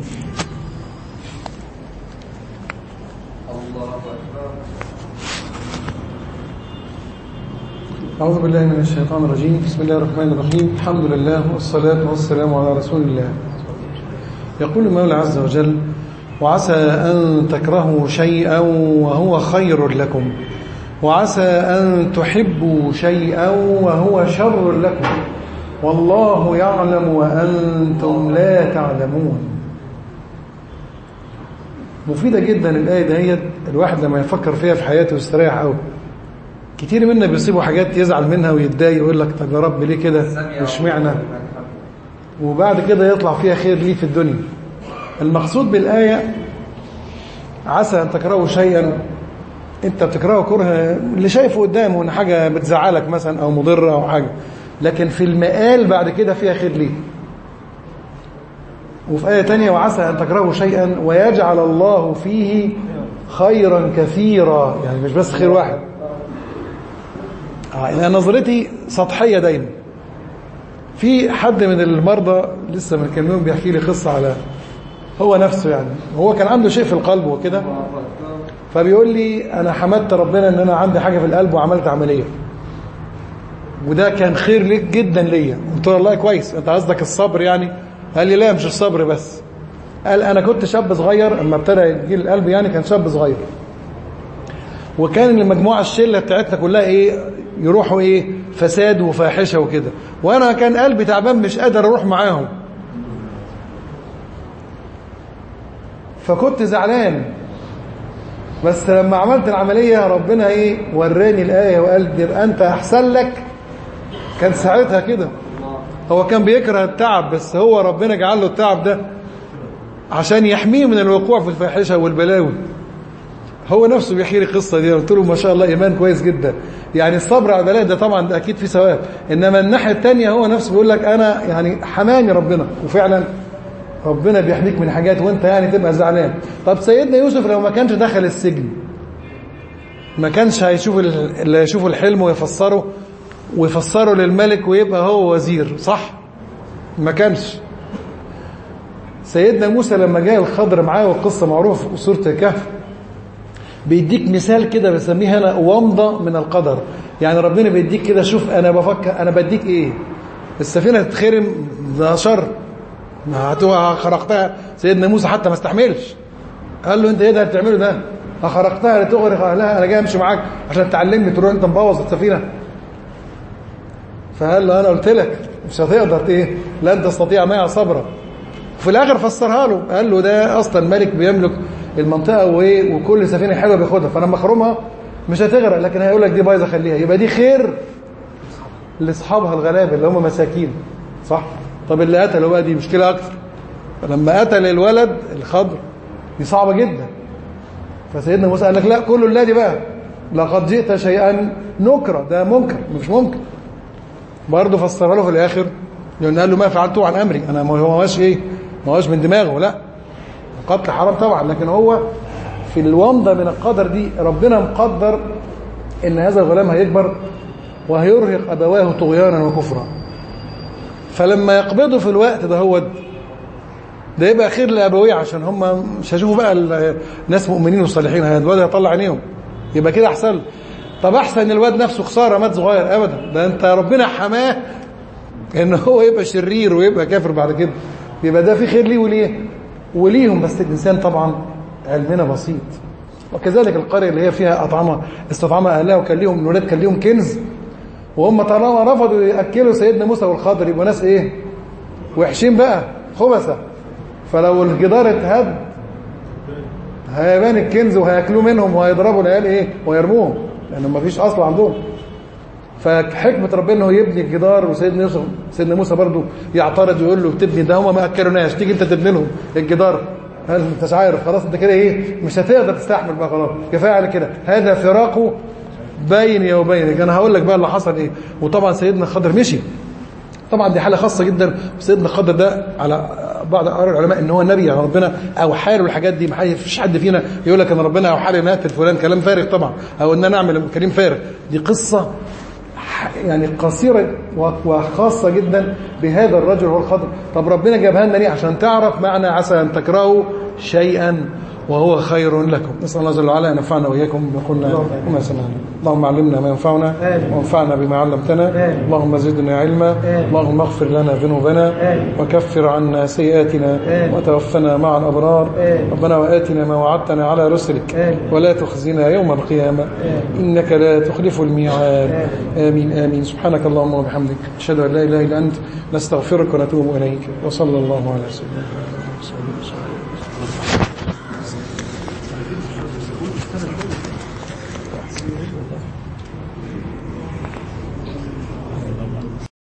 أعوذ بالله من الشيطان الرجيم بسم الله الرحمن الرحيم الحمد لله والصلاة والسلام على رسول الله يقول المولى عز وجل وعسى أن تكرهوا شيئا وهو خير لكم وعسى أن تحبوا شيئا وهو شر لكم والله يعلم وأنتم لا تعلمون مفيدة جدا الآية دهيت الواحد لما يفكر فيها في حياته ويستريح قوي كتير منا بيصيبوا حاجات يزعل منها ويتضايق ويقول لك طب يا رب ليه كده واشمعنى وبعد كده يطلع فيها خير ليه في الدنيا المقصود بالآية عسى أن تكرهوا شيئا أنت بتكرهه كره اللي شايفه قدامه إن حاجة بتزعلك مثلا أو مضرة أو حاجة لكن في المقال بعد كده فيها خير ليه وفي آية تانية وعسى أن تكرهوا شيئا ويجعل الله فيه خيرا كثيرا يعني مش بس خير واحد أنا نظرتي سطحية دايما في حد من المرضى لسه من كام يوم بيحكي لي قصة على هو نفسه يعني هو كان عنده شيء في القلب وكده فبيقول لي أنا حمدت ربنا إن أنا عندي حاجة في القلب وعملت عملية وده كان خير ليك جدا ليا قلت له والله كويس انت قصدك الصبر يعني قال لي لا مش الصبر بس قال انا كنت شاب صغير اما ابتدى يجي القلب يعني كان شاب صغير وكان المجموعه الشله بتاعتنا كلها ايه يروحوا ايه فساد وفاحشه وكده وانا كان قلبي تعبان مش قادر اروح معاهم فكنت زعلان بس لما عملت العمليه ربنا ايه وراني الايه وقال يبقى انت احسن لك كان ساعتها كده هو كان بيكره التعب بس هو ربنا جعل له التعب ده عشان يحميه من الوقوع في الفاحشه والبلاوي هو نفسه بيحكي لي القصه دي قلت له ما شاء الله ايمان كويس جدا يعني الصبر على البلاء ده طبعا ده اكيد فيه ثواب انما الناحيه الثانيه هو نفسه بيقول لك انا يعني حماني ربنا وفعلا ربنا بيحميك من حاجات وانت يعني تبقى زعلان طب سيدنا يوسف لو ما كانش دخل السجن ما كانش هيشوف اللي يشوفه الحلم ويفسره ويفسره للملك ويبقى هو وزير صح ما كانش سيدنا موسى لما جاء الخضر معاه والقصة معروفة في سورة الكهف بيديك مثال كده بسميه انا ومضة من القدر يعني ربنا بيديك كده شوف انا بفكر انا بديك ايه السفينة تتخرم ده شر ما خرقتها سيدنا موسى حتى ما استحملش قال له انت ايه ده بتعمله ده اخرقتها لتغرق اهلها انا جاي امشي معاك عشان تعلمني تروح انت مبوظ السفينه فقال له انا قلت لك مش هتقدر ايه لن تستطيع معي صبرا وفي الاخر فسرها له قال له ده اصلا ملك بيملك المنطقه وايه وكل سفينه حلوه بياخدها فانا مخرومها مش هتغرق لكن هيقول لك دي بايظه خليها يبقى دي خير لاصحابها الغلابه اللي هم مساكين صح طب اللي قتله بقى دي مشكله اكتر فلما قتل الولد الخضر دي صعبه جدا فسيدنا موسى قال لك لا كله الذي بقى لقد جئت شيئا نكره ده منكر مش ممكن برضه فسرها له في الاخر لان قال له ما فعلته عن امري انا ما هوش ايه ما هوش من دماغه لا القتل حرام طبعا لكن هو في الومضه من القدر دي ربنا مقدر ان هذا الغلام هيكبر وهيرهق ابواه طغيانا وكفرا فلما يقبضوا في الوقت ده هو ده يبقى خير لابويه عشان هم مش هيشوفوا بقى ناس مؤمنين وصالحين الواد هيطلع عينيهم يبقى كده احسن طب احسن الواد نفسه خساره مات صغير ابدا ده انت ربنا حماه ان هو يبقى شرير ويبقى كافر بعد كده يبقى ده في خير ليه وليه وليهم بس الانسان طبعا علمنا بسيط وكذلك القريه اللي هي فيها اطعمه استطعم اهلها وكان ليهم الولاد كان ليهم كنز وهم طالما رفضوا ياكلوا سيدنا موسى والخضر يبقوا ناس ايه وحشين بقى خبثه فلو الجدار اتهد هيبان الكنز وهياكلوه منهم وهيضربوا العيال ايه ويرموهم لان ما فيش اصل عندهم فحكمه ربنا انه يبني الجدار وسيدنا يوسف سيدنا موسى برضه يعترض ويقول له بتبني ده هم ما اكلوناش تيجي انت تبني لهم الجدار قال انت مش عارف خلاص انت كده ايه مش هتقدر تستحمل بقى خلاص كفايه على كده هذا فراق بيني وبينك انا هقول لك بقى اللي حصل ايه وطبعا سيدنا خضر مشي طبعا دي حاله خاصه جدا سيدنا خضر ده على بعض العلماء ان هو النبي يعني ربنا اوحى له الحاجات دي ما فيش حد فينا يقول لك ان ربنا اوحى لي نقتل فلان كلام فارغ طبعا او ان انا اعمل كلام فارغ دي قصه يعني قصيرة وخاصة جدا بهذا الرجل هو الخضر طب ربنا جابها لنا ليه عشان تعرف معنى عسى أن تكرهوا شيئا وهو خير لكم نسأل الله جل وعلا أن ينفعنا وإياكم بقولنا وما سمعنا اللهم علمنا ما ينفعنا وانفعنا بما علمتنا اللهم زدنا علما اللهم اغفر لنا ذنوبنا وكفر عنا سيئاتنا وتوفنا مع الأبرار ربنا وآتنا ما وعدتنا على رسلك ولا تخزنا يوم القيامة إنك لا تخلف الميعاد آمين آمين سبحانك اللهم وبحمدك أشهد أن لا إله إلا أنت نستغفرك ونتوب إليك وصلى الله على سيدنا محمد